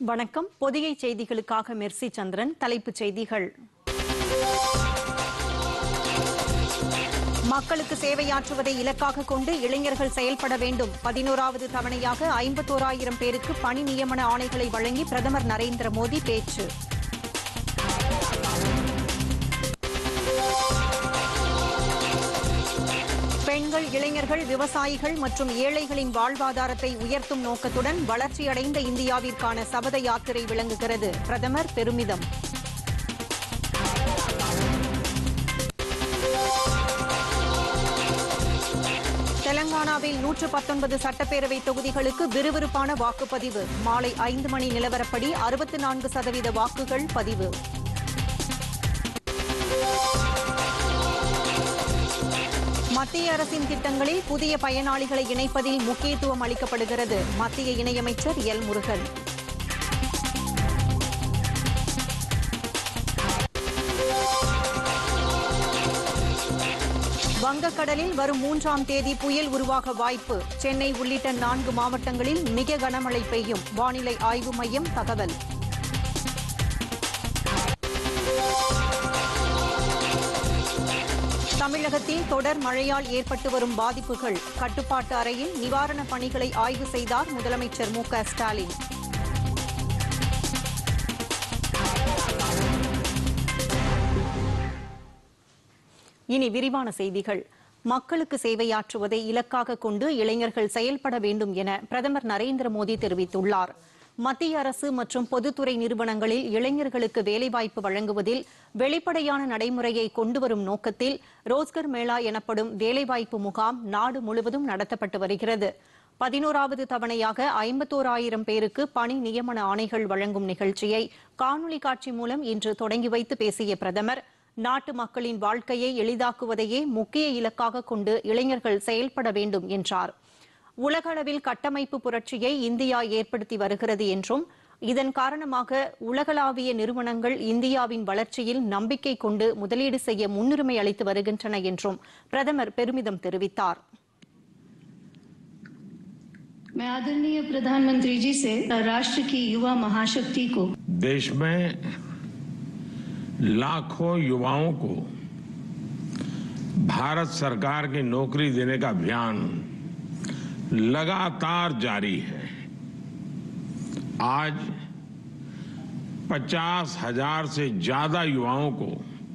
வணக்கம் பொதிகை செய்திகளுக்காக மெர்சி சந்திரன் தலைப்புச் செய்திகள் மக்களுக்கு சேவையாற்றுவதை இலக்காக கொண்டு இளைஞர்கள் செயல்பட வேண்டும் பதினோராவது தவணையாக ஐம்பத்தோராயிரம் பேருக்கு பணி நியமன ஆணைகளை வழங்கி பிரதமர் நரேந்திர மோடி பேச்சு பெண்கள் இளைஞர்கள் விவசாயிகள் மற்றும் ஏழைகளின் வாழ்வாதாரத்தை உயர்த்தும் நோக்கத்துடன் வளர்ச்சியடைந்த இந்தியாவிற்கான சபத யாத்திரை விளங்குகிறது பிரதமர் பெருமிதம் தெலங்கானாவில் நூற்று பத்தொன்பது சட்டப்பேரவை தொகுதிகளுக்கு விறுவிறுப்பான வாக்குப்பதிவு மாலை ஐந்து மணி நிலவரப்படி அறுபத்தி நான்கு சதவீத வாக்குகள் பதிவு மத்திய அரசின் திட்டங்களில் புதிய பயனாளிகளை இணைப்பதில் முக்கியத்துவம் அளிக்கப்படுகிறது மத்திய இணையமைச்சர் எல் முருகன் வங்கக்கடலில் வரும் மூன்றாம் தேதி புயல் உருவாக வாய்ப்பு சென்னை உள்ளிட்ட நான்கு மாவட்டங்களில் மிக கனமழை பெய்யும் வானிலை ஆய்வு மையம் தகவல் தமிழகத்தில் தொடர் மழையால் ஏற்பட்டு வரும் பாதிப்புகள் கட்டுப்பாட்டு அறையில் நிவாரணப் பணிகளை ஆய்வு செய்தார் முதலமைச்சர் மு க ஸ்டாலின் இனி விரிவான செய்திகள் மக்களுக்கு சேவையாற்றுவதை இலக்காக கொண்டு இளைஞர்கள் செயல்பட வேண்டும் என பிரதமர் நரேந்திர மோடி தெரிவித்துள்ளார் மத்திய அரசு மற்றும் பொதுத்துறை நிறுவனங்களில் இளைஞர்களுக்கு வேலைவாய்ப்பு வழங்குவதில் வெளிப்படையான நடைமுறையை கொண்டுவரும் நோக்கத்தில் ரோஸ்கர் மேளா எனப்படும் வேலைவாய்ப்பு முகாம் நாடு முழுவதும் நடத்தப்பட்டு வருகிறது பதினோராவது தவணையாக ஐம்பத்தோராயிரம் பேருக்கு பணி நியமன ஆணைகள் வழங்கும் நிகழ்ச்சியை காணொலி காட்சி மூலம் இன்று தொடங்கி வைத்து பேசிய பிரதமர் நாட்டு மக்களின் வாழ்க்கையை எளிதாக்குவதையே முக்கிய இலக்காக கொண்டு இளைஞர்கள் செயல்பட வேண்டும் என்றார் உலகளவில் கட்டமைப்பு புரட்சியை இந்தியா ஏற்படுத்தி வருகிறது என்றும் இதன் காரணமாக உலகளாவிய நிறுவனங்கள் இந்தியாவின் வளர்ச்சியில் நம்பிக்கை கொண்டு முதலீடு செய்ய முன்னுரிமை அளித்து வருகின்றன என்றும் பிரதமர் பெருமிதம் தெரிவித்தார் मैं आदरणीय प्रधानमंत्री जी से राष्ट्र की युवा महाशक्ति को देश में लाखों युवाओं को भारत सरकार की नौकरी देने का अभियान लगातार जारी है आज पचास हजार से ज्यादा युवाओं को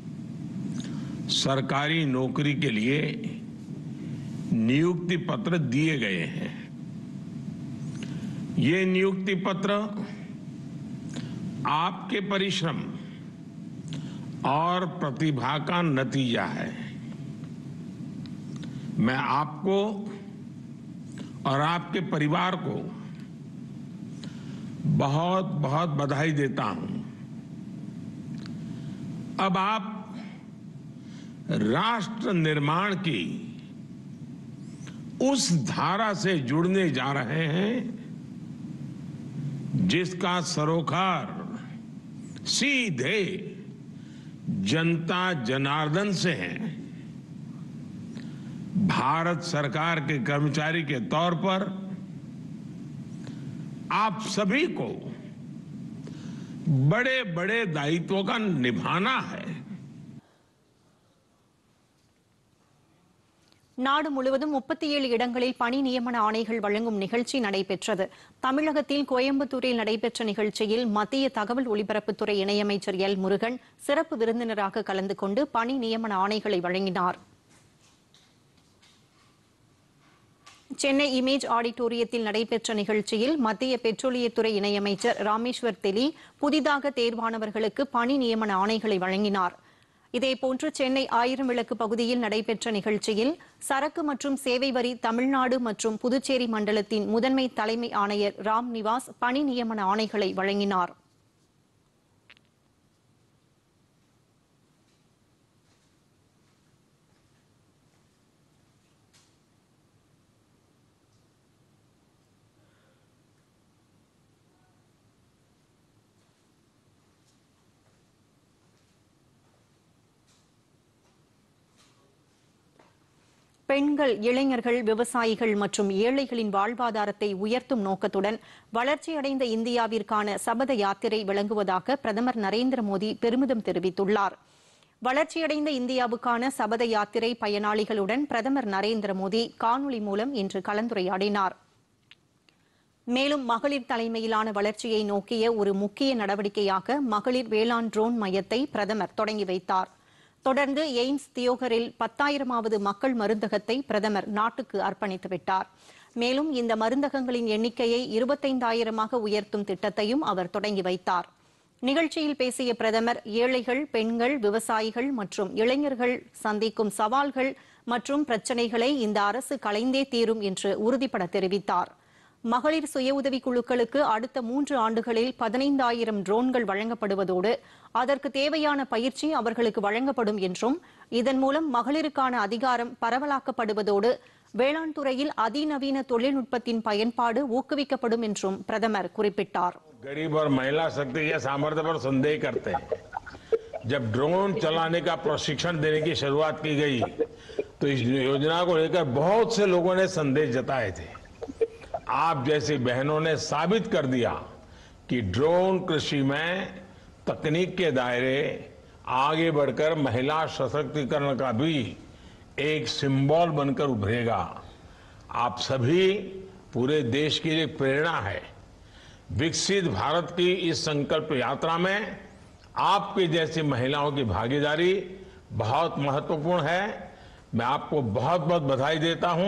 सरकारी नौकरी के लिए नियुक्ति पत्र दिए गए हैं ये नियुक्ति पत्र आपके परिश्रम और प्रतिभा का नतीजा है मैं आपको और आपके परिवार को बहुत बहुत बधाई देता हूं अब आप राष्ट्र निर्माण की उस धारा से जुड़ने जा रहे हैं जिसका सरोकार सीधे जनता जनार्दन से है भारत सरकार के कर्मचारी के तौर पर आप सभी को बड़े बड़े दायित्वों का निभाना है நாடு முழுவதும் முப்பத்தி ஏழு இடங்களில் பணி நியமன ஆணைகள் வழங்கும் நிகழ்ச்சி நடைபெற்றது தமிழகத்தில் கோயம்புத்தூரில் நடைபெற்ற நிகழ்ச்சியில் மத்திய தகவல் ஒலிபரப்புத்துறை இணையமைச்சர் எல் முருகன் சிறப்பு விருந்தினராக கலந்து கொண்டு பணி நியமன ஆணைகளை வழங்கினார் சென்னை இமேஜ் ஆடிட்டோரியத்தில் நடைபெற்ற நிகழ்ச்சியில் மத்திய பெட்ரோலியத்துறை இணையமைச்சர் ராமேஸ்வர் தெலி புதிதாக தேர்வானவர்களுக்கு பணி நியமன ஆணைகளை வழங்கினார் இதேபோன்று சென்னை ஆயிரம் விளக்கு பகுதியில் நடைபெற்ற நிகழ்ச்சியில் சரக்கு மற்றும் சேவை வரி தமிழ்நாடு மற்றும் புதுச்சேரி மண்டலத்தின் முதன்மை தலைமை ஆணையர் ராம் நிவாஸ் பணி நியமன ஆணைகளை வழங்கினார் பெண்கள் இளைஞர்கள் விவசாயிகள் மற்றும் ஏழைகளின் வாழ்வாதாரத்தை உயர்த்தும் நோக்கத்துடன் வளர்ச்சியடைந்த இந்தியாவிற்கான சபத யாத்திரை விளங்குவதாக பிரதமர் நரேந்திர மோடி பெருமிதம் தெரிவித்துள்ளார் வளர்ச்சியடைந்த இந்தியாவுக்கான சபத யாத்திரை பயனாளிகளுடன் பிரதமர் நரேந்திர மோடி காணொலி மூலம் இன்று கலந்துரையாடினார் மேலும் மகளிர் தலைமையிலான வளர்ச்சியை நோக்கிய ஒரு முக்கிய நடவடிக்கையாக மகளிர் வேளாண் ட்ரோன் மையத்தை பிரதமர் தொடங்கி வைத்தார் தொடர்ந்து எய்ம்ஸ் தியோகரில் பத்தாயிரமாவது மக்கள் மருந்தகத்தை பிரதமர் நாட்டுக்கு அர்ப்பணித்து விட்டார் மேலும் இந்த மருந்தகங்களின் எண்ணிக்கையை இருபத்தைந்தாயிரமாக உயர்த்தும் திட்டத்தையும் அவர் தொடங்கி வைத்தார் நிகழ்ச்சியில் பேசிய பிரதமர் ஏழைகள் பெண்கள் விவசாயிகள் மற்றும் இளைஞர்கள் சந்திக்கும் சவால்கள் மற்றும் பிரச்சினைகளை இந்த அரசு களைந்தே தீரும் என்று உறுதிபட தெரிவித்தார் மகளிர் சுய உதவிக் குழுக்களுக்கு அடுத்த மூன்று ஆண்டுகளில் பதினைந்தாயிரம் ட்ரோன்கள் வழங்கப்படுவதோடு அதற்கு தேவையான பயிற்சி அவர்களுக்கு வழங்கப்படும் என்றும் இதன் மூலம் மகளிருக்கான அதிகாரம் பரவலாக்கப்படுவதோடு வேளாண் துறையில் அதிநவீன தொழில்நுட்பத்தின் பயன்பாடு ஊக்குவிக்கப்படும் என்றும் பிரதமர் குறிப்பிட்டார் गरीब और महिला शक्ति के सामर्थ्य पर संदेह करते हैं जब ड्रोन चलाने का प्रशिक्षण देने की शुरुआत की गई तो इस योजना को लेकर बहुत से लोगों ने संदेश जताए थे आप जैसी बहनों ने साबित कर दिया कि ड्रोन कृषि में तकनीक के दायरे आगे बढ़कर महिला सशक्तिकरण का भी एक सिंबल बनकर उभरेगा आप सभी पूरे देश की एक प्रेरणा है विकसित भारत की इस संकल्प यात्रा में आपकी जैसी महिलाओं की भागीदारी बहुत महत्वपूर्ण है मैं आपको बहुत बहुत बधाई देता हूं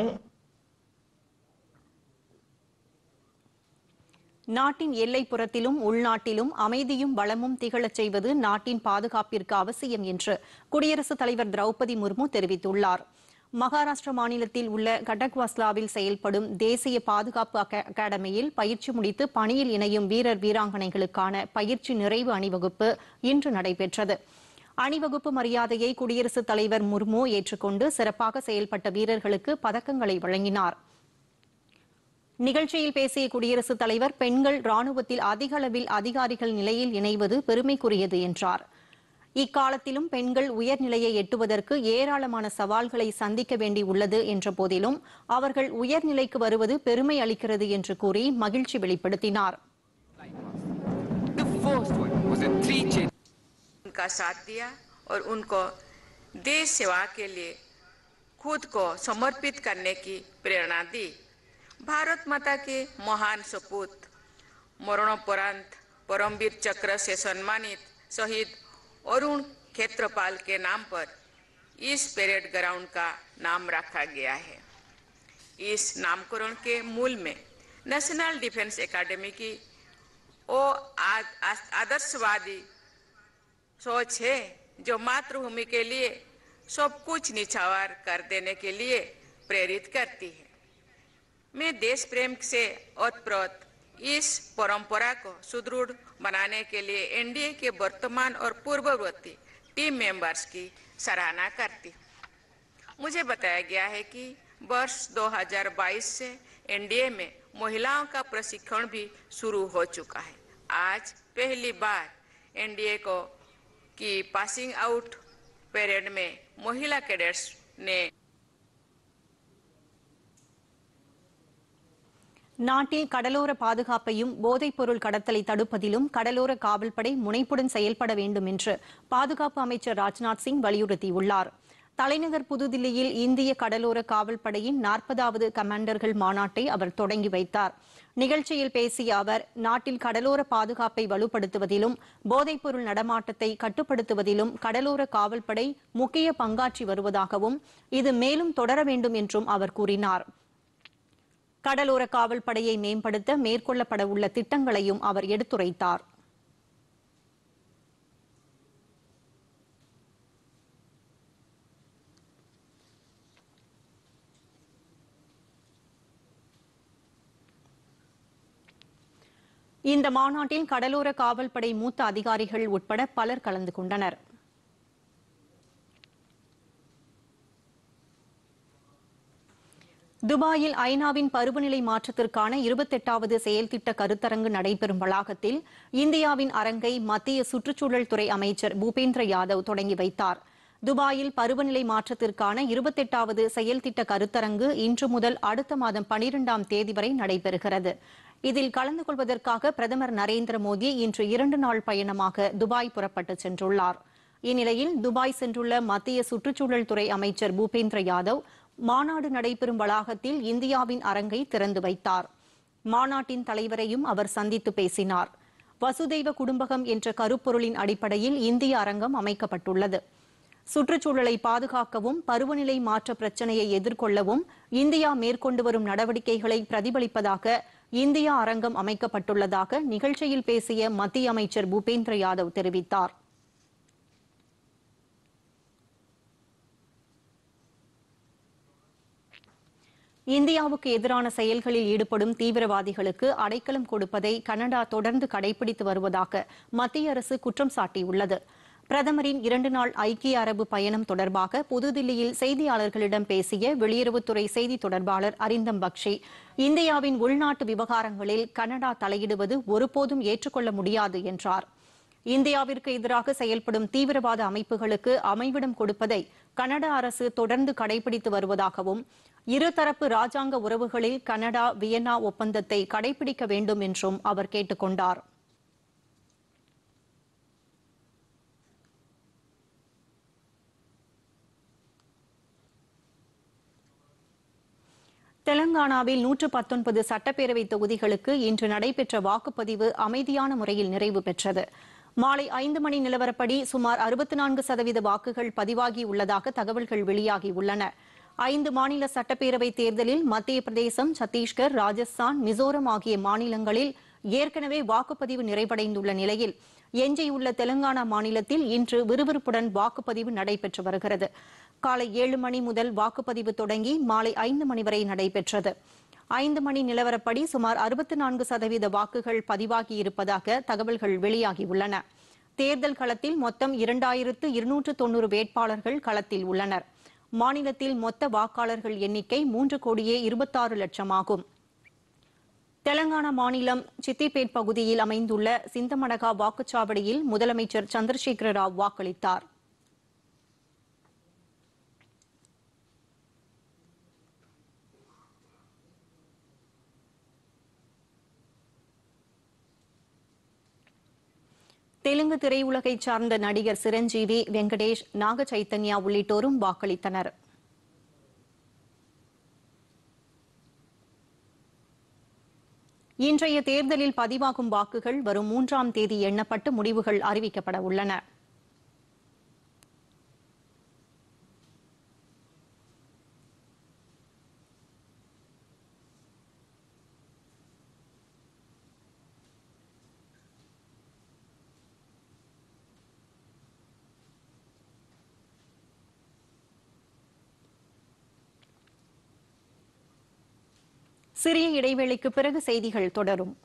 நாட்டின் எல்லைப்புறத்திலும் உள்நாட்டிலும் அமைதியும் வளமும் திகழச் செய்வது நாட்டின் பாதுகாப்பிற்கு அவசியம் என்று குடியரசுத் தலைவர் திரௌபதி முர்மு தெரிவித்துள்ளார் மகாராஷ்டிர மாநிலத்தில் உள்ள கடக்வாஸ்லாவில் செயல்படும் தேசிய பாதுகாப்பு அகா- அகாடமியில் பயிற்சி முடித்து பணியில் இணையும் வீரர் வீராங்கனைகளுக்கான பயிற்சி நிறைவு அணிவகுப்பு இன்று நடைபெற்றது அணிவகுப்பு மரியாதையை குடியரசுத் தலைவர் முர்மு ஏற்றுக்கொண்டு சிறப்பாக செயல்பட்ட வீரர்களுக்கு பதக்கங்களை வழங்கினார் நிகழ்ச்சியில் பேசிய குடியரசுத் தலைவர் பெண்கள் ராணுவத்தில் அதிக அளவில் அதிகாரிகள் நிலையில் இணைவது பெருமைக்குரியது என்றார் இக்காலத்திலும் பெண்கள் உயர்நிலையை எட்டுவதற்கு ஏராளமான சவால்களை சந்திக்க வேண்டி உள்ளது என்ற போதிலும் அவர்கள் உயர்நிலைக்கு வருவது பெருமை அளிக்கிறது என்று கூறி மகிழ்ச்சி வெளிப்படுத்தினார் The first one was a three chain. उनका साथ दिया और उनको देश सेवा के लिए खुद को समर्पित करने की प्रेरणा दी भारत माता के महान सपूत मरणोपरांत परमवीर चक्र से सम्मानित शहीद अरुण क्षेत्रपाल के नाम पर इस परेड ग्राउंड का नाम रखा गया है इस नामकरण के मूल में नेशनल डिफेंस एकेडमी की ओ आ- आ- आदर्शवादी सोच है जो मातृभूमि के लिए सब कुछ निछावर कर देने के लिए प्रेरित करती है मैं देश प्रेम से ओतप्रोत इस परंपरा को सुदृढ़ बनाने के लिए एनडीए के वर्तमान और पूर्ववर्ती टीम मेंबर्स की सराहना करती हूँ मुझे बताया गया है कि वर्ष 2022 से एनडीए में महिलाओं का प्रशिक्षण भी शुरू हो चुका है आज पहली बार एनडीए को की पासिंग आउट परेड में महिला कैडेट्स ने நாட்டில் கடலோர பாதுகாப்பையும் போதைப்பொருள் கடத்தலை தடுப்பதிலும் கடலோர காவல்படை முனைப்புடன் செயல்பட வேண்டும் என்று பாதுகாப்பு அமைச்சர் ராஜ்நாத் சிங் வலியுறுத்தியுள்ளார் தலைநகர் புதுதில்லியில் இந்திய கடலோர காவல்படையின் நாற்பதாவது கமாண்டர்கள் மாநாட்டை அவர் தொடங்கி வைத்தார் நிகழ்ச்சியில் பேசிய அவர் நாட்டில் கடலோர பாதுகாப்பை வலுப்படுத்துவதிலும் போதைப்பொருள் நடமாட்டத்தை கட்டுப்படுத்துவதிலும் கடலோர காவல்படை முக்கிய பங்காற்றி வருவதாகவும் இது மேலும் தொடர வேண்டும் என்றும் அவர் கூறினார் கடலோர காவல் படையை மேம்படுத்த மேற்கொள்ளப்பட உள்ள திட்டங்களையும் அவர் எடுத்துரைத்தார் இந்த மாநாட்டில் கடலோர காவல்படை மூத்த அதிகாரிகள் உட்பட பலர் கலந்து கொண்டனர் துபாயில் ஐநாவின் பருவநிலை மாற்றத்திற்கான இருபத்தெட்டாவது செயல்திட்ட கருத்தரங்கு நடைபெறும் வளாகத்தில் இந்தியாவின் அரங்கை மத்திய சுற்றுச்சூழல் துறை அமைச்சர் பூபேந்திர யாதவ் தொடங்கி வைத்தார் துபாயில் பருவநிலை மாற்றத்திற்கான இருபத்தெட்டாவது செயல்திட்ட கருத்தரங்கு இன்று முதல் அடுத்த மாதம் பனிரெண்டாம் தேதி வரை நடைபெறுகிறது இதில் கலந்து கொள்வதற்காக பிரதமர் நரேந்திர மோடி இன்று இரண்டு நாள் பயணமாக துபாய் புறப்பட்டு சென்றுள்ளார் இந்நிலையில் துபாய் சென்றுள்ள மத்திய சுற்றுச்சூழல் துறை அமைச்சர் பூபேந்திர யாதவ் மாநாடு நடைபெறும் வளாகத்தில் இந்தியாவின் அரங்கை திறந்து வைத்தார் மாநாட்டின் தலைவரையும் அவர் சந்தித்து பேசினார் வசுதெய்வ குடும்பகம் என்ற கருப்பொருளின் அடிப்படையில் இந்திய அரங்கம் அமைக்கப்பட்டுள்ளது சுற்றுச்சூழலை பாதுகாக்கவும் பருவநிலை மாற்ற பிரச்சனையை எதிர்கொள்ளவும் இந்தியா மேற்கொண்டு வரும் நடவடிக்கைகளை பிரதிபலிப்பதாக இந்தியா அரங்கம் அமைக்கப்பட்டுள்ளதாக நிகழ்ச்சியில் பேசிய மத்திய அமைச்சர் பூபேந்திர யாதவ் தெரிவித்தார் இந்தியாவுக்கு எதிரான செயல்களில் ஈடுபடும் தீவிரவாதிகளுக்கு அடைக்கலம் கொடுப்பதை கனடா தொடர்ந்து கடைபிடித்து வருவதாக மத்திய அரசு குற்றம் சாட்டியுள்ளது பிரதமரின் இரண்டு நாள் ஐக்கிய அரபு பயணம் தொடர்பாக புதுதில்லியில் செய்தியாளர்களிடம் பேசிய வெளியுறவுத்துறை செய்தி தொடர்பாளர் அரிந்தம் பக்ஷி இந்தியாவின் உள்நாட்டு விவகாரங்களில் கனடா தலையிடுவது ஒருபோதும் ஏற்றுக்கொள்ள முடியாது என்றார் இந்தியாவிற்கு எதிராக செயல்படும் தீவிரவாத அமைப்புகளுக்கு அமைவிடம் கொடுப்பதை கனடா அரசு தொடர்ந்து கடைபிடித்து வருவதாகவும் இருதரப்பு ராஜாங்க உறவுகளில் கனடா வியன்னா ஒப்பந்தத்தை கடைபிடிக்க வேண்டும் என்றும் அவர் கேட்டுக் கொண்டார் தெலங்கானாவில் நூற்று பத்தொன்பது சட்டப்பேரவை தொகுதிகளுக்கு இன்று நடைபெற்ற வாக்குப்பதிவு அமைதியான முறையில் நிறைவு பெற்றது மாலை ஐந்து மணி நிலவரப்படி சுமார் அறுபத்தி நான்கு சதவீத வாக்குகள் பதிவாகி உள்ளதாக தகவல்கள் வெளியாகி உள்ளன ஐந்து மாநில சட்டப்பேரவை தேர்தலில் மத்திய பிரதேசம் சத்தீஸ்கர் ராஜஸ்தான் மிசோரம் ஆகிய மாநிலங்களில் ஏற்கனவே வாக்குப்பதிவு நிறைவடைந்துள்ள நிலையில் எஞ்சியுள்ள தெலங்கானா மாநிலத்தில் இன்று விறுவிறுப்புடன் வாக்குப்பதிவு நடைபெற்று வருகிறது காலை ஏழு மணி முதல் வாக்குப்பதிவு தொடங்கி மாலை ஐந்து மணி வரை நடைபெற்றது ஐந்து மணி நிலவரப்படி சுமார் அறுபத்தி நான்கு சதவீத வாக்குகள் பதிவாகி இருப்பதாக தகவல்கள் வெளியாகியுள்ளன தேர்தல் களத்தில் மொத்தம் இரண்டாயிரத்து இருநூற்று தொன்னூறு வேட்பாளர்கள் களத்தில் உள்ளனர் மாநிலத்தில் மொத்த வாக்காளர்கள் எண்ணிக்கை மூன்று கோடியே இருபத்தாறு லட்சம் ஆகும் தெலங்கானா மாநிலம் சித்திபேட் பகுதியில் அமைந்துள்ள சிந்தமடகா வாக்குச்சாவடியில் முதலமைச்சர் சந்திரசேகர ராவ் வாக்களித்தார் தெலுங்கு திரையுலகைச் சார்ந்த நடிகர் சிரஞ்சீவி வெங்கடேஷ் நாக சைத்தன்யா உள்ளிட்டோரும் வாக்களித்தனர் இன்றைய தேர்தலில் பதிவாகும் வாக்குகள் வரும் மூன்றாம் தேதி எண்ணப்பட்டு முடிவுகள் அறிவிக்கப்பட உள்ளன சிறிய இடைவேளைக்கு பிறகு செய்திகள் தொடரும்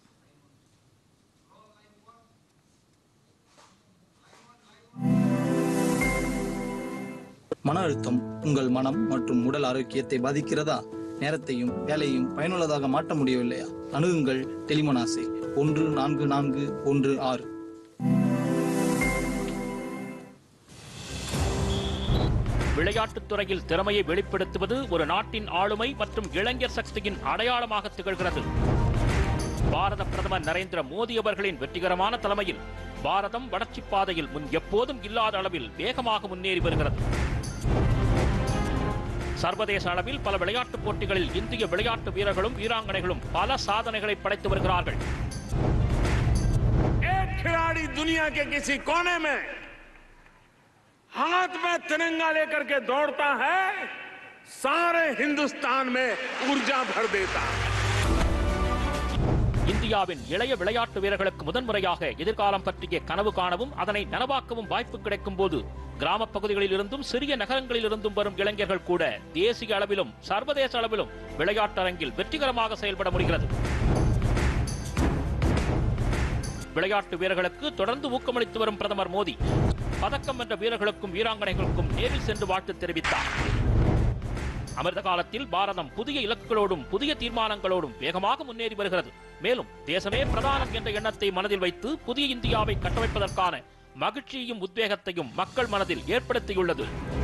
மன அழுத்தம் உங்கள் மனம் மற்றும் உடல் ஆரோக்கியத்தை பாதிக்கிறதா நேரத்தையும் வேலையும் பயனுள்ளதாக மாற்ற முடியவில்லையா அணுகுங்கள் டெலிமோனாசை ஒன்று நான்கு நான்கு ஒன்று ஆறு விளையாட்டுத் துறையில் திறமையை வெளிப்படுத்துவது ஒரு நாட்டின் ஆளுமை மற்றும் இளைஞர் சக்தியின் அடையாளமாக திகழ்கிறது பாரத பிரதமர் நரேந்திர மோடி அவர்களின் வெற்றிகரமான தலைமையில் பாரதம் வளர்ச்சிப் பாதையில் முன் எப்போதும் இல்லாத அளவில் வேகமாக முன்னேறி வருகிறது சர்வதேச அளவில் பல விளையாட்டுப் போட்டிகளில் இந்திய விளையாட்டு வீரர்களும் வீராங்கனைகளும் பல சாதனைகளை படைத்து வருகிறார்கள் एक खिलाड़ी दुनिया के किसी कोने में हाथ में तिरंगा लेकर के दौड़ता है सारे हिंदुस्तान में ऊर्जा भर देता है இந்தியாவின் இளைய விளையாட்டு வீரர்களுக்கு முதன்முறையாக எதிர்காலம் பற்றிய கனவு காணவும் அதனை நனவாக்கவும் வாய்ப்பு கிடைக்கும் போது கிராமப் பகுதிகளில் இருந்தும் சிறிய நகரங்களில் இருந்தும் வரும் இளைஞர்கள் கூட தேசிய அளவிலும் சர்வதேச அளவிலும் விளையாட்டரங்கில் வெற்றிகரமாக செயல்பட முடிகிறது விளையாட்டு வீரர்களுக்கு தொடர்ந்து ஊக்கமளித்து வரும் பிரதமர் மோடி பதக்கம் வென்ற வீரர்களுக்கும் வீராங்கனைகளுக்கும் நேரில் சென்று வாழ்த்து தெரிவித்தார் அமிர்த காலத்தில் பாரதம் புதிய இலக்குகளோடும் புதிய தீர்மானங்களோடும் வேகமாக முன்னேறி வருகிறது மேலும் தேசமே பிரதானம் என்ற எண்ணத்தை மனதில் வைத்து புதிய இந்தியாவை கட்டமைப்பதற்கான மகிழ்ச்சியையும் உத்வேகத்தையும் மக்கள் மனதில் ஏற்படுத்தியுள்ளது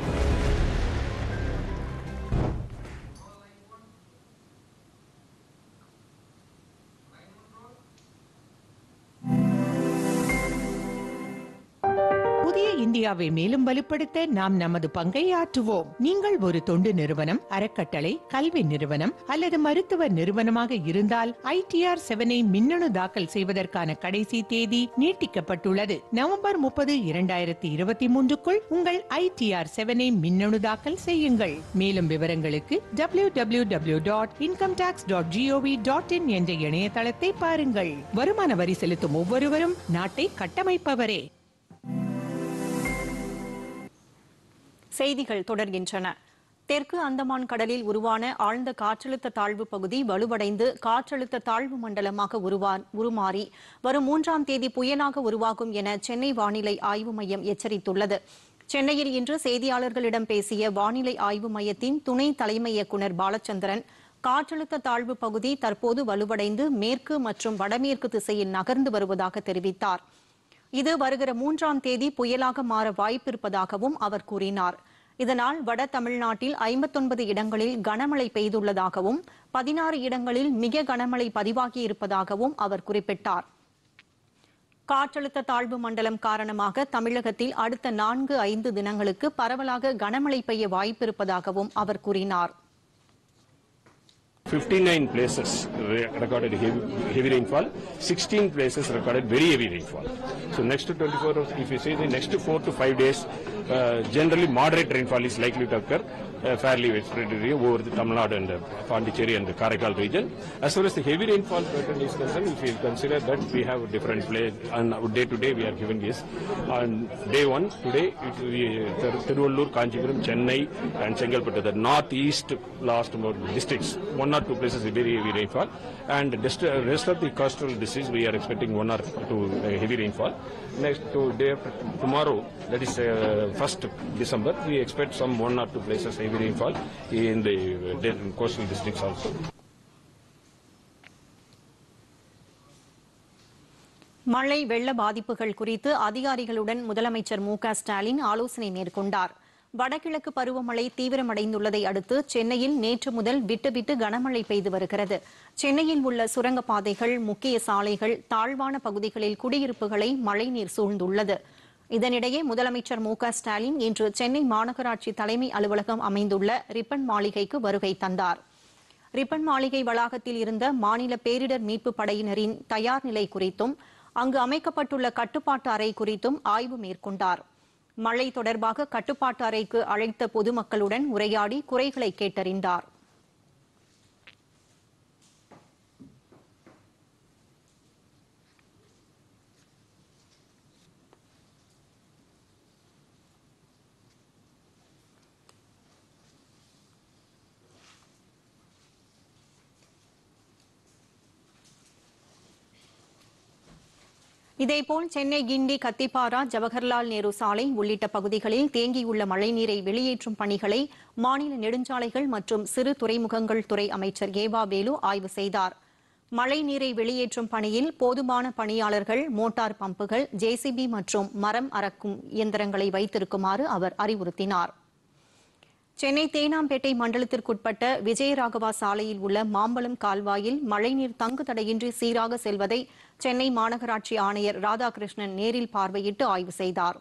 புதிய இந்தியாவை மேலும் வலுப்படுத்த நாம் நமது பங்கை ஆற்றுவோம் நீங்கள் ஒரு தொண்டு நிறுவனம் அறக்கட்டளை கல்வி நிறுவனம் அல்லது மருத்துவ நிறுவனமாக இருந்தால் ஐடிஆர் செவனை மின்னணு தாக்கல் செய்வதற்கான கடைசி தேதி நீட்டிக்கப்பட்டுள்ளது நவம்பர் முப்பது இரண்டாயிரத்தி இருபத்தி மூன்றுக்குள் உங்கள் ஐடிஆர் செவனை மின்னணு தாக்கல் செய்யுங்கள் மேலும் விவரங்களுக்கு W W W dot income tax dot GOV dot in என்ற இணையதளத்தை பாருங்கள் வருமான வரி செலுத்தும் ஒவ்வொருவரும் நாட்டை கட்டமைப்பவரே செய்திகள் தொடர்கின்றன தெற்கு அந்தமான் கடலில் உருவான ஆழ்ந்த காற்றழுத்த தாழ்வு பகுதி வலுவடைந்து காற்றழுத்த தாழ்வு மண்டலமாக உருவா- உருமாறி வரும் மூன்றாம் தேதி புயலாக உருவாகும் என சென்னை வானிலை ஆய்வு மையம் எச்சரித்துள்ளது சென்னையில் இன்று செய்தியாளர்களிடம் பேசிய வானிலை ஆய்வு மையத்தின் துணை தலைமை இயக்குநர் பாலச்சந்திரன் காற்றழுத்த தாழ்வு பகுதி தற்போது வலுவடைந்து மேற்கு மற்றும் வடமேற்கு திசையில் நகர்ந்து வருவதாக தெரிவித்தார் இது வருகிற மூன்றாம் தேதி புயலாக மாற வாய்ப்பிருப்பதாகவும் அவர் கூறினார் இதனால் வட தமிழ்நாட்டில் ஐம்பத்தொன்பது இடங்களில் கனமழை பெய்துள்ளதாகவும் பதினாறு இடங்களில் மிக கனமழை பதிவாகியிருப்பதாகவும் அவர் குறிப்பிட்டார் காற்றழுத்த தாழ்வு மண்டலம் காரணமாக தமிழகத்தில் அடுத்த நான்கு ஐந்து தினங்களுக்கு பரவலாக கனமழை பெய்ய வாய்ப்பிருப்பதாகவும் அவர் கூறினார் 59 places re- recorded heavy, heavy rainfall, 16 places recorded very heavy rainfall. So next to 24 hours, if you see the next to 4 to 5 days, uh, generally moderate rainfall is likely to occur, uh, fairly widespread area over the Tamil Nadu and uh, Pondicherry and the Karaikal region. As far as the heavy rainfall pattern is concerned, if you consider that we have a different place, and day to day we are giving this. On day one, today, it will be uh, Tiruvallur, Kanchipuram, Chennai and Chengalpattu, the northeast last more districts, one or two places very heavy rainfall. And the rest rest of the coastal districts, we are expecting one or two uh, heavy rainfall. Next to day after tomorrow, that is uh, 1st December, we expect some one or two places heavy rainfall in the uh, del- coastal districts also. மழை வெள்ள பாதிப்புகள் குறித்து அதிகாரிகளுடன் முதலமைச்சர் மு க ஸ்டாலின் ஆலோசனை மேற்கொண்டார் வடகிழக்கு பருவமழை தீவிரமடைந்துள்ளதை அடுத்து சென்னையில் நேற்று முதல் விட்டுவிட்டு கனமழை பெய்து வருகிறது சென்னையில் உள்ள சுரங்கப்பாதைகள் முக்கிய சாலைகள் தாழ்வான பகுதிகளில் குடியிருப்புகளை மழைநீர் சூழ்ந்துள்ளது இதனிடையே முதலமைச்சர் மு க ஸ்டாலின் இன்று சென்னை மாநகராட்சி தலைமை அலுவலகம் அமைந்துள்ள ரிப்பன் மாளிகைக்கு வருகை தந்தார் ரிப்பன் மாளிகை வளாகத்தில் இருந்த மாநில பேரிடர் மீட்பு படையினரின் தயார் நிலை குறித்தும் அங்கு அமைக்கப்பட்டுள்ள கட்டுப்பாட்டு அறை குறித்தும் ஆய்வு மேற்கொண்டார் மழை தொடர்பாக கட்டுப்பாட்டு அறைக்கு அழைத்த பொதுமக்களுடன் உரையாடி குறைகளை கேட்டறிந்தார் இதேபோல் சென்னை கிண்டி கத்திப்பாரா ஜவஹர்லால் நேரு சாலை உள்ளிட்ட பகுதிகளில் தேங்கியுள்ள மழைநீரை வெளியேற்றும் பணிகளை மாநில நெடுஞ்சாலைகள் மற்றும் சிறு துறைமுகங்கள் துறை அமைச்சர் ஏவா வேலு ஆய்வு செய்தார் மழை நீரை வெளியேற்றும் பணியில் போதுமான பணியாளர்கள் மோட்டார் பம்புகள் ஜேசிபி மற்றும் மரம் அறக்கும் இயந்திரங்களை வைத்திருக்குமாறு அவர் அறிவுறுத்தினார் சென்னை தேனாம்பேட்டை மண்டலத்திற்குட்பட்ட விஜயராகவா சாலையில் உள்ள மாம்பலம் கால்வாயில் மழைநீர் தங்கு தடையின்றி சீராக செல்வதை சென்னை மாநகராட்சி ஆணையர் ராதாகிருஷ்ணன் நேரில் பார்வையிட்டு ஆய்வு செய்தார்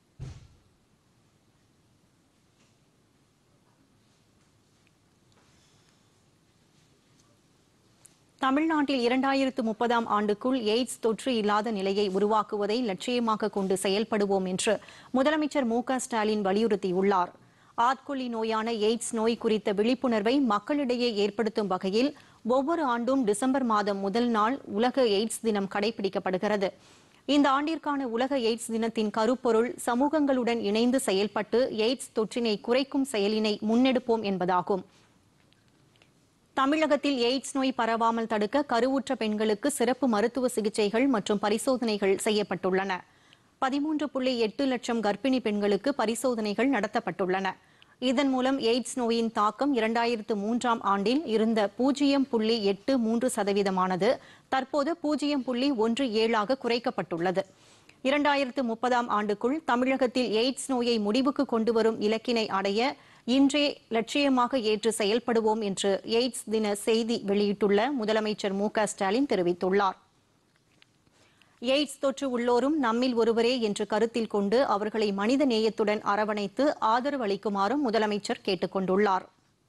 தமிழ்நாட்டில் இரண்டாயிரத்து முப்பதாம் ஆண்டுக்குள் எய்ட்ஸ் தொற்று இல்லாத நிலையை உருவாக்குவதை லட்சியமாக கொண்டு செயல்படுவோம் என்று முதலமைச்சர் மு க ஸ்டாலின் வலியுறுத்தியுள்ளார் ஆட்கொல்லி நோயான எய்ட்ஸ் நோய் குறித்த விழிப்புணர்வை மக்களிடையே ஏற்படுத்தும் வகையில் ஒவ்வொரு ஆண்டும் டிசம்பர் மாதம் முதல் நாள் உலக எய்ட்ஸ் தினம் கடைபிடிக்கப்படுகிறது இந்த ஆண்டிற்கான உலக எய்ட்ஸ் தினத்தின் கருப்பொருள் சமூகங்களுடன் இணைந்து செயல்பட்டு எய்ட்ஸ் தொற்றினை குறைக்கும் செயலினை முன்னெடுப்போம் என்பதாகும் தமிழகத்தில் எய்ட்ஸ் நோய் பரவாமல் தடுக்க கருவுற்ற பெண்களுக்கு சிறப்பு மருத்துவ சிகிச்சைகள் மற்றும் பரிசோதனைகள் செய்யப்பட்டுள்ளன பதிமூன்று புள்ளி எட்டு லட்சம் கர்ப்பிணி பெண்களுக்கு பரிசோதனைகள் நடத்தப்பட்டுள்ளன இதன் மூலம் எய்ட்ஸ் நோயின் தாக்கம் இரண்டாயிரத்து மூன்றாம் ஆண்டில் இருந்த பூஜ்ஜியம் புள்ளி எட்டு மூன்று சதவீதமானது தற்போது பூஜ்ஜியம் புள்ளி ஒன்று ஏழாக குறைக்கப்பட்டுள்ளது இரண்டாயிரத்து முப்பதாம் ஆண்டுக்குள் தமிழகத்தில் எய்ட்ஸ் நோயை முடிவுக்கு கொண்டுவரும் இலக்கினை அடைய இன்றே லட்சியமாக ஏற்று செயல்படுவோம் என்று எய்ட்ஸ் தின செய்தி வெளியிட்டுள்ள முதலமைச்சர் மு க ஸ்டாலின் தெரிவித்துள்ளார் எய்ட்ஸ் தொற்று உள்ளோரும் நம்மில் ஒருவரே என்று கருத்தில் கொண்டு அவர்களை மனித நேயத்துடன் அரவணைத்து ஆதரவு அளிக்குமாறும் முதலமைச்சர் கேட்டுக் கொண்டுள்ளார்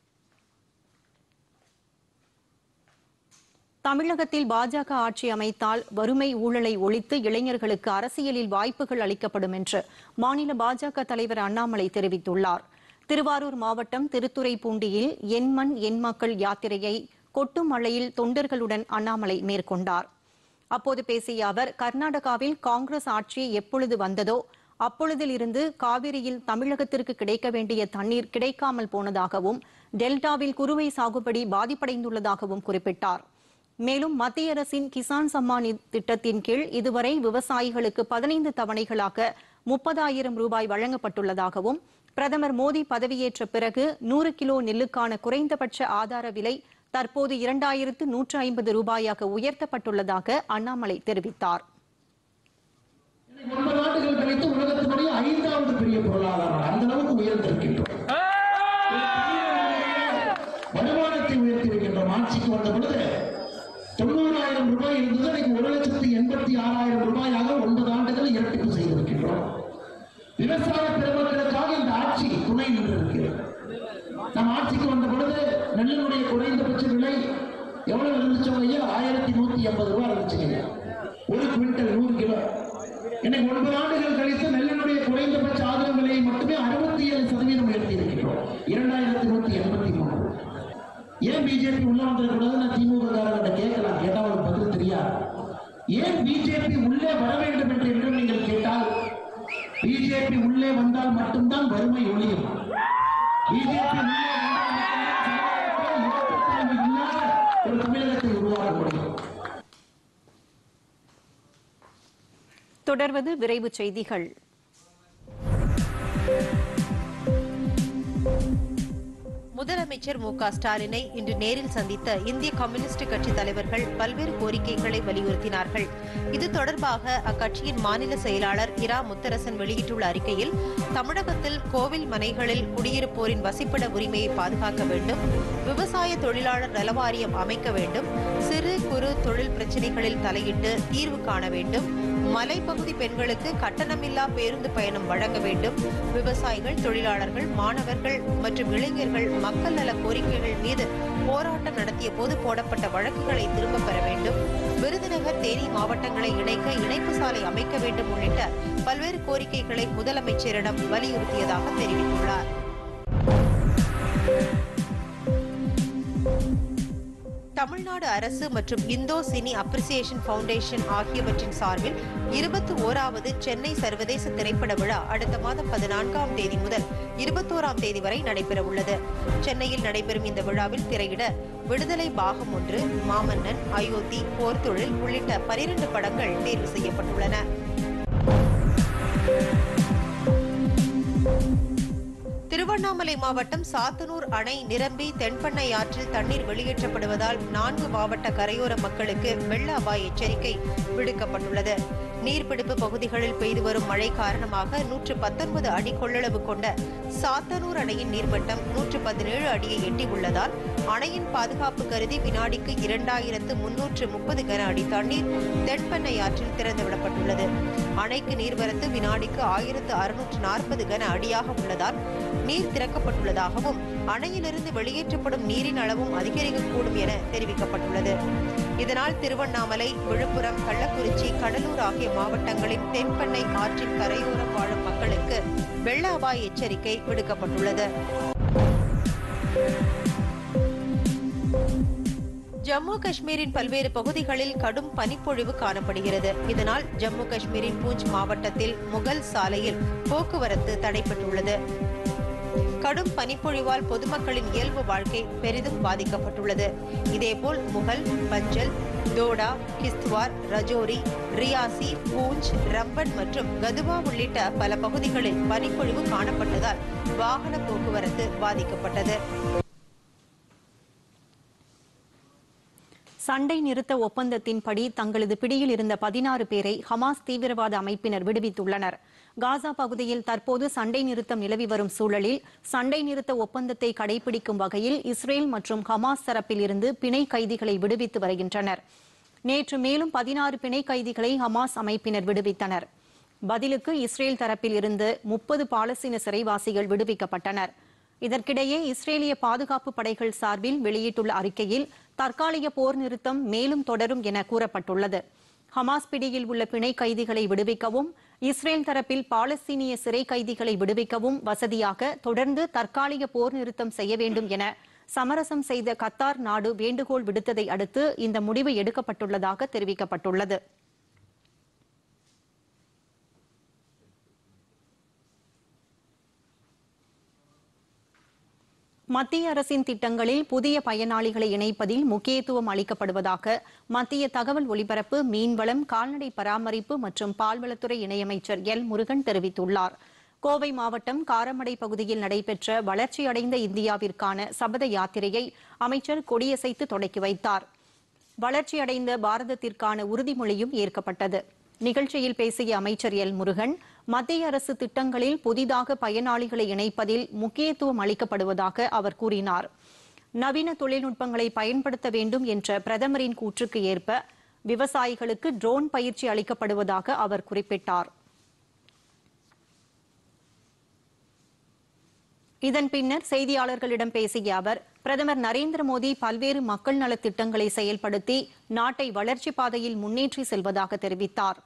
தமிழகத்தில் பாஜக ஆட்சி அமைத்தால் வறுமை ஊழலை ஒழித்து இளைஞர்களுக்கு அரசியலில் வாய்ப்புகள் அளிக்கப்படும் என்று மாநில பாஜக தலைவர் அண்ணாமலை தெரிவித்துள்ளார் திருவாரூர் மாவட்டம் திருத்துறைப்பூண்டியில் என் மண் என் மக்கள் யாத்திரையை கொட்டும் மழையில் தொண்டர்களுடன் அண்ணாமலை மேற்கொண்டார் அப்போது பேசிய அவர் கர்நாடகாவில் காங்கிரஸ் ஆட்சி எப்பொழுது வந்ததோ அப்பொழுதிலிருந்து காவிரியில் தமிழகத்திற்கு கிடைக்க வேண்டிய தண்ணீர் கிடைக்காமல் போனதாகவும் டெல்டாவில் குறுவை சாகுபடி பாதிப்படைந்துள்ளதாகவும் குறிப்பிட்டார் மேலும் மத்திய அரசின் கிசான் சம்மான் நிதி திட்டத்தின் கீழ் இதுவரை விவசாயிகளுக்கு பதினைந்து தவணைகளாக முப்பதாயிரம் ரூபாய் வழங்கப்பட்டுள்ளதாகவும் பிரதமர் மோடி பதவியேற்ற பிறகு நூறு கிலோ நெல்லுக்கான குறைந்தபட்ச ஆதார விலை தற்போது இரண்டாயிரத்து நூற்று ஐம்பது ரூபாயாக உயர்த்தப்பட்டுள்ளதாக அண்ணாமலை தெரிவித்தார் ஒன்பது ஆண்டுகள் கழித்து உலகத்தினுடைய ஐந்தாவது பெரிய பொருளாதாரம் அந்த அளவுக்கு உயர்ந்திருக்கின்றோம் வருமானத்தை உயர்த்தி இருக்கின்றோம் ஆட்சிக்கு வந்த பொழுது தொண்ணூறாயிரம் ரூபாய் இருந்தது இன்னைக்கு ஒரு லட்சத்தி எண்பத்தி ஆறாயிரம் ரூபாயாக ஒன்பது ஆண்டுகள் இரட்டிப்பு செய்திருக்கின்றோம் விவசாய பெருமக்களுக்காக இந்த ஆட்சி துணை நின்றிருக்கிறது நம் ஆட்சிக்கு வந்த பொழுது நெல்லினுடைய குறைந்தபட்ச விலை எவ்வளவு இருந்துச்சோங்க ஐயா ஆயிரத்தி நூத்தி எண்பது ரூபாய் இருந்துச்சுங்க ஒரு குவிண்டல் நூறு கிலோ இன்னைக்கு ஒன்பது ஆண்டுகள் கழித்து நெல்லினுடைய குறைந்தபட்ச ஆதரவு விலையை மட்டுமே அறுபத்தி ஏழு சதவீதம் உயர்த்தி இருக்கின்றோம் இரண்டாயிரத்தி நூத்தி எண்பத்தி மூணு ஏன் பிஜேபி உள்ள வந்துடக்கூடாது நான் திமுக காரர்கிட்ட கேட்கலாம் கேட்டா அவருக்கு பதில் தெரியாது ஏன் பிஜேபி உள்ளே வர வேண்டும் என்று என்றும் நீங்கள் கேட்டால் பிஜேபி உள்ளே வந்தால் மட்டும்தான் வறுமை ஒழியும் பிஜேபி உள்ளே வந்தால் மட்டும்தான் சமுதாயத்தில் ஏற்றத்தாழ்வு இல்லாத ஒரு தமிழகத்தை உருவாக்க முடியும் தொடர்வது விரைவுச் செய்திகள் முதலமைச்சர் மு க ஸ்டாலினை இன்று நேரில் சந்தித்த இந்திய கம்யூனிஸ்ட் கட்சி தலைவர்கள் பல்வேறு கோரிக்கைகளை வலியுறுத்தினார்கள் இது தொடர்பாக அக்கட்சியின் மாநில செயலாளர் இரா முத்தரசன் வெளியிட்டுள்ள அறிக்கையில் தமிழகத்தில் கோவில் மனைகளில் குடியிருப்போரின் வசிப்பிட உரிமையை பாதுகாக்க வேண்டும் விவசாய தொழிலாளர் நல வாரியம் அமைக்க வேண்டும் சிறு குறு தொழில் பிரச்சினைகளில் தலையிட்டு தீர்வு காண வேண்டும் மலைப்பகுதி பெண்களுக்கு கட்டணமில்லா பேருந்து பயணம் வழங்க வேண்டும் விவசாயிகள் தொழிலாளர்கள் மாணவர்கள் மற்றும் இளைஞர்கள் மக்கள் நல கோரிக்கைகள் மீது போராட்டம் நடத்திய போது போடப்பட்ட வழக்குகளை திரும்பப் பெற வேண்டும் விருதுநகர் தேனி மாவட்டங்களை இணைக்க இணைப்பு சாலை அமைக்க வேண்டும் உள்ளிட்ட பல்வேறு கோரிக்கைகளை முதலமைச்சரிடம் வலியுறுத்தியதாக தெரிவித்துள்ளார் தமிழ்நாடு அரசு மற்றும் இந்தோ சினி அப்ரிசியேஷன் ஃபவுண்டேஷன் ஆகியவற்றின் சார்பில் இருபத்தி ஓராவது சென்னை சர்வதேச திரைப்பட விழா அடுத்த மாதம் பதினான்காம் தேதி முதல் இருபத்தோராம் தேதி வரை நடைபெறவுள்ளது சென்னையில் நடைபெறும் இந்த விழாவில் திரையிட விடுதலை பாகம் ஒன்று மாமன்னன் அயோத்தி போர்த்தொழில் உள்ளிட்ட பனிரெண்டு படங்கள் தேர்வு செய்யப்பட்டுள்ளன திருவண்ணாமலை மாவட்டம் சாத்தனூர் அணை நிரம்பி தென்பண்ணை ஆற்றில் தண்ணீர் வெளியேற்றப்படுவதால் நான்கு மாவட்ட கரையோர மக்களுக்கு வெள்ள அபாய எச்சரிக்கை விடுக்கப்பட்டுள்ளது நீர்பிடிப்பு பகுதிகளில் பெய்து வரும் மழை காரணமாக நூற்று பத்தொன்பது அடி கொள்ளளவு கொண்ட சாத்தனூர் அணையின் நீர்மட்டம் நூற்று பதினேழு அடியை எட்டியுள்ளதால் அணையின் பாதுகாப்பு கருதி வினாடிக்கு இரண்டாயிரத்து முன்னூற்று முப்பது கன அடி தண்ணீர் தென்பெண்ணை ஆற்றில் திறந்துவிடப்பட்டுள்ளது அணைக்கு நீர்வரத்து வினாடிக்கு ஆயிரத்து அறுநூற்று நாற்பது கன அடியாக உள்ளதால் நீர் திறக்கப்பட்டுள்ளதாகவும் அணையிலிருந்து வெளியேற்றப்படும் நீரின் அளவும் அதிகரிக்கக்கூடும் என தெரிவிக்கப்பட்டுள்ளது இதனால் திருவண்ணாமலை விழுப்புரம் கள்ளக்குறிச்சி கடலூர் ஆகிய மாவட்டங்களின் தென்பெண்ணை ஆற்றின் கரையோரம் வாழும் மக்களுக்கு வெள்ள அபாய எச்சரிக்கை விடுக்கப்பட்டுள்ளது ஜம்மு காஷ்மீரின் பல்வேறு பகுதிகளில் கடும் பனிப்பொழிவு காணப்படுகிறது இதனால் ஜம்மு காஷ்மீரின் பூஞ்ச் மாவட்டத்தில் முகல் சாலையில் போக்குவரத்து தடைப்பட்டுள்ளது கடும் பனிப்பொழிவால் பொதுமக்களின் இயல்பு வாழ்க்கை பெரிதும் பாதிக்கப்பட்டுள்ளது இதேபோல் முகல் பஞ்சல் தோடா கிஸ்துவார் ரஜோரி ரியாசி பூஞ்ச் ரம்பன் மற்றும் கதுவா உள்ளிட்ட பல பகுதிகளில் பனிப்பொழிவு காணப்பட்டதால் வாகன போக்குவரத்து பாதிக்கப்பட்டது சண்டை நிறுத்த ஒப்பந்தத்தின்படி தங்களது பிடியில் இருந்த பதினாறு பேரை ஹமாஸ் தீவிரவாத அமைப்பினர் விடுவித்துள்ளனர் காசா பகுதியில் தற்போது சண்டை நிறுத்தம் நிலவி வரும் சூழலில் சண்டை நிறுத்த ஒப்பந்தத்தை கடைபிடிக்கும் வகையில் இஸ்ரேல் மற்றும் ஹமாஸ் தரப்பில் இருந்து பிணை கைதிகளை விடுவித்து வருகின்றனர் நேற்று மேலும் பதினாறு பிணை கைதிகளை ஹமாஸ் அமைப்பினர் விடுவித்தனர் பதிலுக்கு இஸ்ரேல் தரப்பில் இருந்து முப்பது பாலஸ்தீன சிறைவாசிகள் விடுவிக்கப்பட்டனர் இதற்கிடையே இஸ்ரேலிய பாதுகாப்பு படைகள் சார்பில் வெளியிட்டுள்ள அறிக்கையில் தற்காலிக போர் நிறுத்தம் மேலும் தொடரும் என கூறப்பட்டுள்ளது ஹமாஸ் பிடியில் உள்ள பிணை கைதிகளை விடுவிக்கவும் இஸ்ரேல் தரப்பில் பாலஸ்தீனிய சிறை கைதிகளை விடுவிக்கவும் வசதியாக தொடர்ந்து தற்காலிக போர் நிறுத்தம் செய்ய வேண்டும் என சமரசம் செய்த கத்தார் நாடு வேண்டுகோள் விடுத்ததை அடுத்து இந்த முடிவு எடுக்கப்பட்டுள்ளதாக தெரிவிக்கப்பட்டுள்ளது மத்திய அரசின் திட்டங்களில் புதிய பயனாளிகளை இணைப்பதில் முக்கியத்துவம் அளிக்கப்படுவதாக மத்திய தகவல் ஒலிபரப்பு மீன்வளம் கால்நடை பராமரிப்பு மற்றும் பால்வளத்துறை இணையமைச்சர் எல் முருகன் தெரிவித்துள்ளார் கோவை மாவட்டம் காரமடை பகுதியில் நடைபெற்ற வளர்ச்சியடைந்த இந்தியாவிற்கான சபத யாத்திரையை அமைச்சர் கொடியசைத்து தொடக்கி வைத்தார் வளர்ச்சியடைந்த பாரதத்திற்கான உறுதிமொழியும் ஏற்கப்பட்டது நிகழ்ச்சியில் பேசிய அமைச்சர் எல் முருகன் மத்திய அரசு திட்டங்களில் புதிதாக பயனாளிகளை இணைப்பதில் முக்கியத்துவம் அளிக்கப்படுவதாக அவர் கூறினார் நவீன தொழில்நுட்பங்களை பயன்படுத்த வேண்டும் என்ற பிரதமரின் கூற்றுக்கு ஏற்ப விவசாயிகளுக்கு ட்ரோன் பயிற்சி அளிக்கப்படுவதாக அவர் குறிப்பிட்டார் இதன் பின்னர் செய்தியாளர்களிடம் பேசிய அவர் பிரதமர் நரேந்திர மோடி பல்வேறு மக்கள் நலத் திட்டங்களை செயல்படுத்தி நாட்டை வளர்ச்சி பாதையில் முன்னேற்றி செல்வதாக தெரிவித்தார்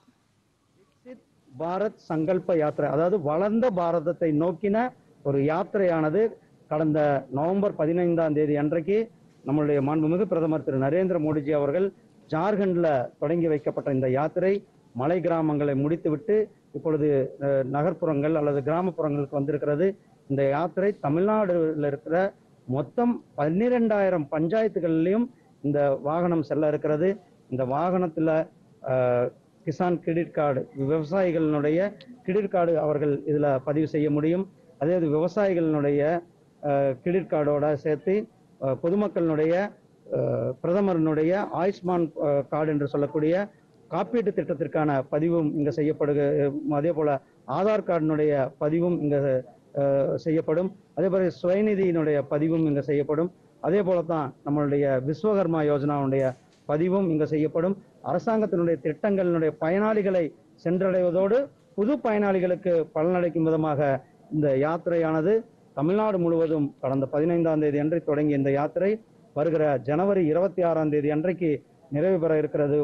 பாரத் சங்கல்ப யாத்திரை அதாவது வளர்ந்த பாரதத்தை நோக்கின ஒரு யாத்திரையானது கடந்த நவம்பர் பதினைந்தாம் தேதி அன்றைக்கு நம்மளுடைய மாண்புமிகு பிரதமர் திரு நரேந்திர மோடிஜி அவர்கள் ஜார்க்கண்ட்ல தொடங்கி வைக்கப்பட்ட இந்த யாத்திரை மலை கிராமங்களை முடித்துவிட்டு இப்பொழுது அஹ், நகர்ப்புறங்கள் அல்லது கிராமப்புறங்களுக்கு வந்திருக்கிறது இந்த யாத்திரை தமிழ்நாடுல இருக்கிற மொத்தம் பன்னிரெண்டாயிரம் பஞ்சாயத்துகள்லையும் இந்த வாகனம் செல்ல இருக்கிறது இந்த வாகனத்துல அஹ், கிசான் கிரெடிட் கார்டு விவசாயிகளினுடைய கிரெடிட் கார்டு அவர்கள் இதுல பதிவு செய்ய முடியும் அதே இது விவசாயிகளினுடைய அஹ், கிரெடிட் கார்டோட சேர்த்து அஹ், பொதுமக்களினுடைய அஹ், பிரதமரினுடைய ஆயுஷ்மான் அஹ், கார்டு என்று சொல்லக்கூடிய காப்பீட்டு திட்டத்திற்கான பதிவும் இங்க செய்யப்படுக அதே போல ஆதார் கார்டினுடைய பதிவும் இங்க அஹ், செய்யப்படும் அதே போல சுயநிதியினுடைய பதிவும் இங்க செய்யப்படும் அதே போல தான் நம்மளுடைய விஸ்வகர்மா யோஜனாவுடைய பதிவும் இங்க செய்யப்படும் அரசாங்கத்தினுடைய திட்டங்களினுடைய பயனாளிகளை சென்றடைவதோடு புது பயனாளிகளுக்கு பலனளிக்கும் விதமாக இந்த யாத்திரையானது தமிழ்நாடு முழுவதும் கடந்த பதினைந்தாம் தேதி அன்று தொடங்கிய இந்த யாத்திரை வருகிற ஜனவரி இருபத்தி ஆறாம் தேதி அன்றைக்கு நிறைவு பெற இருக்கிறது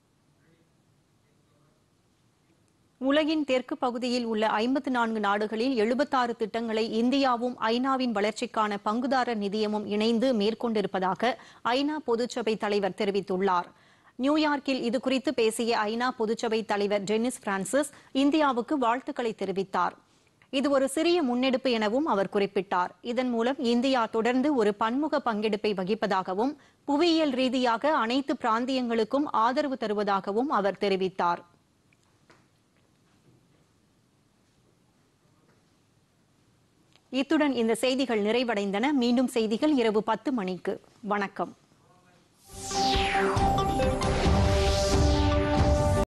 உலகின் தெற்கு பகுதியில் உள்ள ஐம்பத்து நான்கு நாடுகளில் எழுபத்தாறு திட்டங்களை இந்தியாவும் ஐநாவின் வளர்ச்சிக்கான பங்குதாரர் நிதியமும் இணைந்து மேற்கொண்டிருப்பதாக ஐநா பொதுச்சபை தலைவர் தெரிவித்துள்ளார் நியூயார்க்கில் இதுகுறித்து பேசிய ஐநா பொதுச்சபை தலைவர் டெனிஸ் பிரான்சிஸ் இந்தியாவுக்கு வாழ்த்துக்களை தெரிவித்தார் இது ஒரு சிறிய முன்னெடுப்பு எனவும் அவர் குறிப்பிட்டார் இதன் மூலம் இந்தியா தொடர்ந்து ஒரு பன்முக பங்கெடுப்பை வகிப்பதாகவும் புவியியல் ரீதியாக அனைத்து பிராந்தியங்களுக்கும் ஆதரவு தருவதாகவும் அவர் தெரிவித்தார் இத்துடன் இந்த செய்திகள் நிறைவடைந்தன மீண்டும் செய்திகள் இரவு பத்து மணிக்கு வணக்கம்